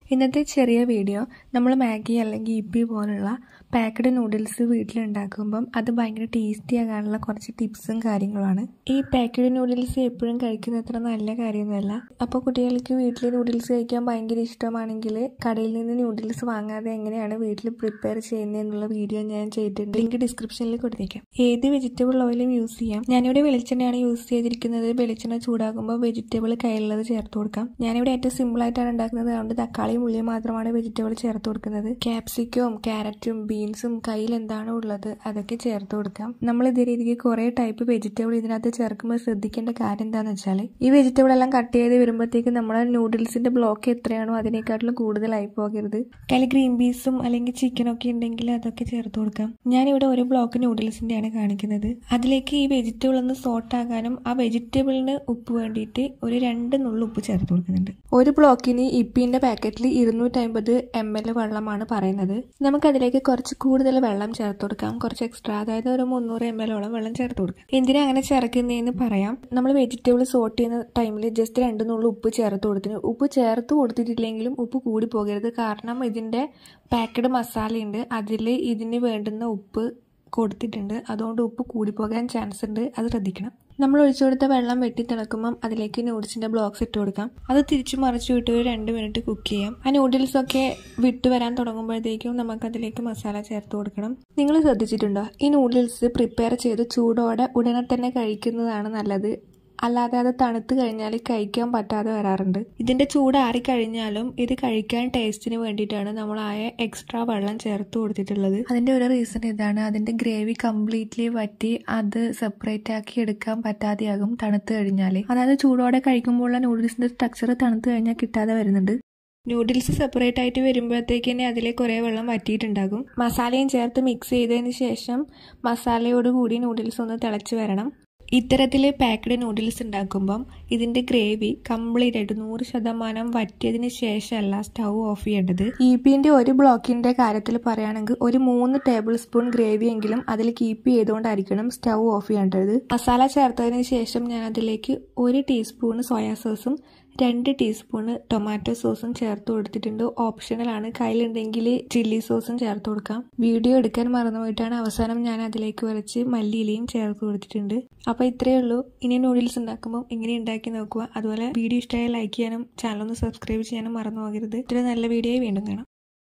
ഇന്നത്തെ ചെറിയ വീഡിയോ നമ്മൾ മാഗി അല്ലെങ്കിൽ ഇപ്പി പോലുള്ള പാക്കഡ് നൂഡിൽസ് വീട്ടിലുണ്ടാക്കുമ്പം അത് ഭയങ്കര ടേസ്റ്റി ആകാനുള്ള കുറച്ച് ടിപ്സും കാര്യങ്ങളുമാണ് ഈ പാക്കഡ് നൂഡിൽസ് എപ്പോഴും കഴിക്കുന്നത് അത്ര നല്ല കാര്യമൊന്നുമല്ല അപ്പോൾ കുട്ടികൾക്ക് വീട്ടിൽ നൂഡിൽസ് കഴിക്കാൻ ഭയങ്കര ഇഷ്ടമാണെങ്കിൽ കടയിൽ നിന്ന് നൂഡിൽസ് വാങ്ങാതെ എങ്ങനെയാണ് വീട്ടിൽ പ്രിപ്പയർ ചെയ്യുന്നത് എന്നുള്ള വീഡിയോ ഞാൻ ചെയ്തിട്ടുണ്ട് ലിങ്ക് ഡിസ്ക്രിപ്ഷനിൽ കൊടുത്തേക്കാം ഏത് വെജിറ്റബിൾ ഓയിലും യൂസ് ചെയ്യാം ഞാനിവിടെ വെളിച്ചെണ്ണയാണ് യൂസ് ചെയ്തിരിക്കുന്നത് വെളിച്ചെണ്ണ ചൂടാകുമ്പോൾ വെജിറ്റബിൾ കയ്യിലുള്ളത് ചേർത്ത് കൊടുക്കാം ഞാനിവിടെ ഏറ്റവും സിമ്പിൾ ആയിട്ടാണ് ഉണ്ടാക്കുന്നത് അതുകൊണ്ട് തക്കാളിയും ഉള്ളിയും മാത്രമാണ് വെജിറ്റബിൾ ചേർത്ത് കൊടുക്കുന്നത് ക്യാപ്സിക്കവും ക്യാരറ്റും ബീൻസും കയ്യിൽ എന്താണോ ഉള്ളത് അതൊക്കെ ചേർത്ത് കൊടുക്കാം നമ്മൾ ഇതേ രീതിക്ക് കുറെ ടൈപ്പ് വെജിറ്റബിൾ ഇതിനകത്ത് ചേർക്കുമ്പോൾ ശ്രദ്ധിക്കേണ്ട കാര്യം എന്താണെന്ന് വെച്ചാൽ ഈ വെജിറ്റബിൾ എല്ലാം കട്ട് ചെയ്ത് വരുമ്പോഴത്തേക്ക് നമ്മുടെ നൂഡിൽസിന്റെ ബ്ലോക്ക് എത്രയാണോ അതിനേക്കാട്ടിലും കൂടുതലായി പോകരുത് കയ്യിൽ ഗ്രീൻ പീസും അല്ലെങ്കിൽ ചിക്കനൊക്കെ ഉണ്ടെങ്കിൽ അതൊക്കെ ചേർത്ത് കൊടുക്കാം ഞാനിവിടെ ഒരു ബ്ലോക്ക് നൂഡിൽസിന്റെയാണ് കാണിക്കുന്നത് അതിലേക്ക് ഈ വെജിറ്റബിൾ ഒന്ന് സോട്ട് ആകാനും ആ വെജിറ്റബിളിന് ഉപ്പ് വേണ്ടിയിട്ട് ഒരു രണ്ട് നുള്ളു ഉപ്പ് ചേർത്ത് കൊടുക്കുന്നുണ്ട് ഒരു ബ്ലോക്കിന് ഇപ്പിന്റെ പാക്കറ്റിൽ ഇരുന്നൂറ്റമ്പത് എം എൽ വെള്ളമാണ് പറയുന്നത് നമുക്കതിലേക്ക് കുറച്ച് കൂടുതൽ വെള്ളം ചേർത്ത് കൊടുക്കാം കുറച്ച് എക്സ്ട്രാ അതായത് ഒരു മുന്നൂറ് എം എല്ലോളം വെള്ളം ചേർത്ത് കൊടുക്കാം എന്തിനാ അങ്ങനെ ചേർക്കുന്നതെന്ന് പറയാം നമ്മൾ വെജിറ്റബിൾ സോട്ട് ചെയ്യുന്ന ടൈമിൽ ജസ്റ്റ് രണ്ട് നുള്ളു ഉപ്പ് ചേർത്ത് കൊടുത്തിന് ഉപ്പ് ചേർത്ത് കൊടുത്തിട്ടില്ലെങ്കിലും ഉപ്പ് കൂടി പോകരുത് കാരണം ഇതിന്റെ പാക്കഡ് മസാലയുണ്ട് അതിൽ ഇതിന് വേണ്ടുന്ന ഉപ്പ് കൊടുത്തിട്ടുണ്ട് അതുകൊണ്ട് ഉപ്പ് കൂടിപ്പോകാൻ ചാൻസ് ഉണ്ട് അത് ശ്രദ്ധിക്കണം നമ്മൾ ഒഴിച്ചു കൊടുത്ത വെള്ളം വെട്ടി തിളക്കുമ്പം അതിലേക്ക് നൂഡിൽസിന്റെ ബ്ലോക്സ് ഇട്ട് കൊടുക്കാം അത് തിരിച്ചു മറിച്ചു വിട്ട് ഒരു രണ്ട് മിനിറ്റ് കുക്ക് ചെയ്യാം ആ നൂഡിൽസ് ഒക്കെ വിട്ട് വരാൻ തുടങ്ങുമ്പോഴത്തേക്കും നമുക്ക് അതിലേക്ക് മസാല ചേർത്ത് കൊടുക്കണം നിങ്ങൾ ശ്രദ്ധിച്ചിട്ടുണ്ടോ ഈ നൂഡിൽസ് പ്രിപ്പയർ ചെയ്ത് ചൂടോടെ ഉടനെ തന്നെ കഴിക്കുന്നതാണ് നല്ലത് അല്ലാതെ അത് തണുത്ത് കഴിഞ്ഞാൽ കഴിക്കാൻ പറ്റാതെ വരാറുണ്ട് ഇതിന്റെ ചൂട് ആറിക്കഴിഞ്ഞാലും ഇത് കഴിക്കാൻ ടേസ്റ്റിന് വേണ്ടിയിട്ടാണ് നമ്മൾ ആയ എക്സ്ട്രാ വെള്ളം ചേർത്ത് കൊടുത്തിട്ടുള്ളത് അതിന്റെ ഒരു റീസൺ ഇതാണ് അതിന്റെ ഗ്രേവി കംപ്ലീറ്റ്ലി വറ്റി അത് സെപ്പറേറ്റ് ആക്കി എടുക്കാൻ പറ്റാതെയാകും തണുത്ത് കഴിഞ്ഞാൽ അതായത് ചൂടോടെ കഴിക്കുമ്പോഴുള്ള നൂഡിൽസിന്റെ സ്ട്രക്ചർ തണുത്ത് കഴിഞ്ഞാൽ കിട്ടാതെ വരുന്നുണ്ട് നൂഡിൽസ് സെപ്പറേറ്റ് ആയിട്ട് വരുമ്പോഴത്തേക്ക് തന്നെ അതിലെ കുറേ വെള്ളം വറ്റിയിട്ടുണ്ടാകും മസാലയും ചേർത്ത് മിക്സ് ചെയ്തതിന് ശേഷം മസാലയോട് കൂടി നൂഡിൽസ് ഒന്ന് തിളച്ച് വരണം ഇത്തരത്തിൽ പാക്ക്ഡ് നൂഡിൽസ് ഉണ്ടാക്കുമ്പം ഇതിന്റെ ഗ്രേവി കംപ്ലീറ്റ് ആയിട്ട് നൂറ് ശതമാനം വറ്റിയതിന് ശേഷമല്ല സ്റ്റൗ ഓഫ് ചെയ്യേണ്ടത് ഇ പിന്റെ ഒരു ബ്ലോക്കിന്റെ കാര്യത്തിൽ പറയുകയാണെങ്കിൽ ഒരു മൂന്ന് ടേബിൾ സ്പൂൺ ഗ്രേവി എങ്കിലും അതിൽ കീപ്പ് ചെയ്തുകൊണ്ടായിരിക്കണം സ്റ്റൗ ഓഫ് ചെയ്യേണ്ടത് മസാല ചേർത്തതിന് ശേഷം ഞാൻ അതിലേക്ക് ഒരു ടീസ്പൂൺ സോയാ സോസും രണ്ട് ടീസ്പൂണ് ടൊമാറ്റോ സോസും ചേർത്ത് കൊടുത്തിട്ടുണ്ട് ഓപ്ഷണലാണ് കയ്യിലുണ്ടെങ്കിൽ ചില്ലി സോസും ചേർത്ത് കൊടുക്കാം വീഡിയോ എടുക്കാൻ മറന്നുപോയിട്ടാണ് അവസാനം ഞാൻ അതിലേക്ക് വരച്ച് മല്ലിയിലയും ചേർത്ത് കൊടുത്തിട്ടുണ്ട് അപ്പോൾ ഇത്രയേ ഉള്ളൂ ഇനി നൂഡിൽസ് ഉണ്ടാക്കുമ്പോൾ ഇങ്ങനെ ഉണ്ടാക്കി നോക്കുക അതുപോലെ വീഡിയോ ഇഷ്ടമായി ലൈക്ക് ചെയ്യാനും ചാനൽ ഒന്ന് സബ്സ്ക്രൈബ് ചെയ്യാനും മറന്നു പോകരുത് ഇത്ര നല്ല വീഡിയോ വീണ്ടും കാണാം